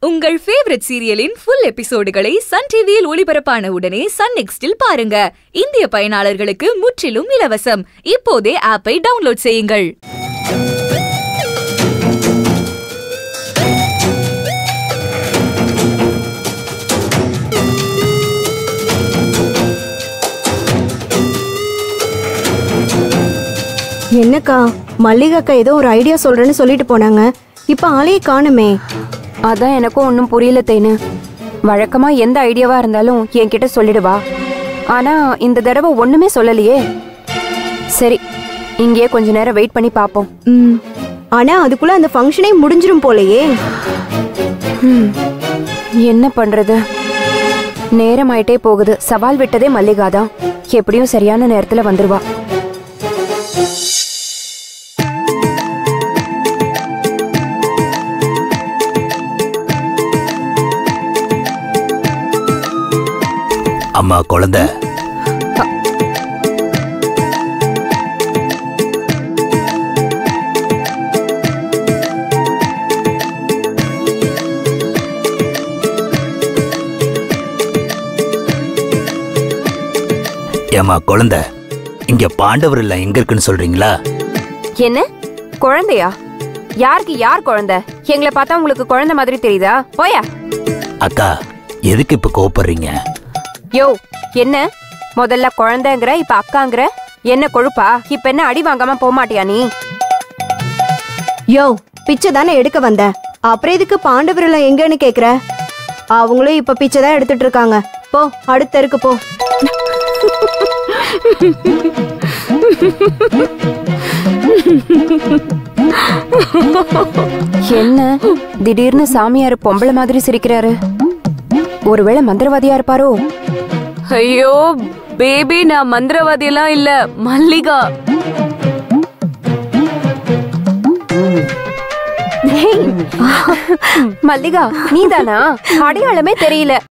உங்கள் ஃபேவரட் சீரியலின் ஃபுல் எபிசோடுகளை சன் டிவியில் ஒளிபரப்பான உடனே சன் நெக்ஸ்டில் பாருங்க இந்திய பயனாளர்களுக்கு முற்றிலும் இலவசம் இப்போதே ஆப்பை டவுன்லோட் செய்யுங்கள் என்னக்கா மல்லிகா அக்கா ஏதோ ஒரு ஐடியா சொல்றேன்னு சொல்லிட்டு போனாங்க இப்ப ஆளையே காணுமே அதான் எனக்கும் ஒன்றும் புரியல தேனு வழக்கமா எந்த ஐடியாவா இருந்தாலும் என்கிட்ட சொல்லிடுவா ஆனா இந்த தடவை ஒண்ணுமே சொல்லலையே சரி இங்கேயே கொஞ்ச நேரம் வெயிட் பண்ணி பார்ப்போம் ம் ஆனா அதுக்குள்ள அந்த ஃபங்க்ஷனே முடிஞ்சிரும் போலயே ம், என்ன பண்றது நேரம் ஆயிட்டே போகுது சவால் விட்டதே மல்லிகா தான் எப்படியும் சரியான நேரத்துல வந்துருவா அம்மா குழந்தை ஏம்மா குழந்தை இங்க பாண்டவர் இல்ல எங்க இருக்குன்னு சொல்றீங்களா என்ன குழந்தையா யாருக்கு யார் குழந்தை எங்களை பார்த்தா உங்களுக்கு குழந்தை மாதிரி தெரியுதா போயா அக்கா எதுக்கு இப்ப கோப்படுறீங்க யோ என்ன முதல்ல குழந்தைங்கிற இப்ப அக்காங்கிற என்ன கொழுப்பா இப்ப என்ன அடி வாங்காம போக மாட்டியா நீ யோ பிச்சை தானே எடுக்க வந்த அப்புறம் எதுக்கு பாண்டவரில் எங்கன்னு கேக்குற அவங்களும் இப்ப பிச்சை தான் எடுத்துட்டு இருக்காங்க போ அடுத்த தெருக்கு போ என்ன திடீர்னு சாமியார் பொம்பளை மாதிரி சிரிக்கிறாரு ஒருவேளை மந்திரவாதியா இருப்பாரோ ஐயோ பேபி நான் மந்திரவாதி எல்லாம் இல்ல மல்லிகா மல்லிகா நீதானா அடையாளமே தெரியல